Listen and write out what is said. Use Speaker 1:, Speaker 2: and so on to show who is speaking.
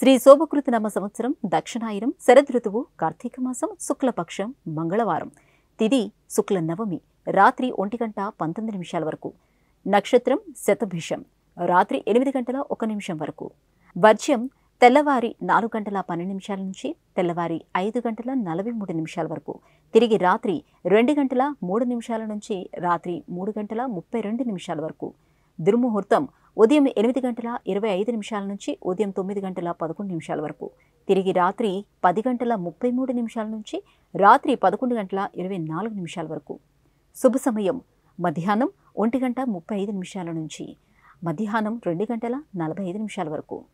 Speaker 1: శ్రీ శోభకృత నామ సంవత్సరం దక్షిణాయనం శరదృతువు కార్తీక మాసం శుక్లపక్షం మంగళవారం తిది శుక్ల నవమి రాత్రి ఒంటి గంట పంతొమ్మిది నిమిషాల వరకు నక్షత్రం శతభిషం రాత్రి ఎనిమిది గంటల ఒక నిమిషం వరకు వర్జ్యం తెల్లవారి నాలుగు గంటల పన్నెండు నిమిషాల నుంచి తెల్లవారి ఐదు గంటల నలభై మూడు నిమిషాల వరకు తిరిగి రాత్రి రెండు గంటల మూడు నిమిషాల నుంచి రాత్రి మూడు గంటల ముప్పై రెండు నిమిషాల వరకు దుర్ముహూర్తం ఉదయం ఎనిమిది గంటల ఇరవై ఐదు నిమిషాల నుంచి ఉదయం తొమ్మిది గంటల పదకొండు నిమిషాల వరకు తిరిగి రాత్రి పది గంటల ముప్పై మూడు నిమిషాల నుంచి రాత్రి పదకొండు గంటల ఇరవై నాలుగు నిమిషాల వరకు శుభ సమయం మధ్యాహ్నం ఒంటి గంట ముప్పై ఐదు నిమిషాల నుంచి మధ్యాహ్నం రెండు గంటల నలభై ఐదు నిమిషాల వరకు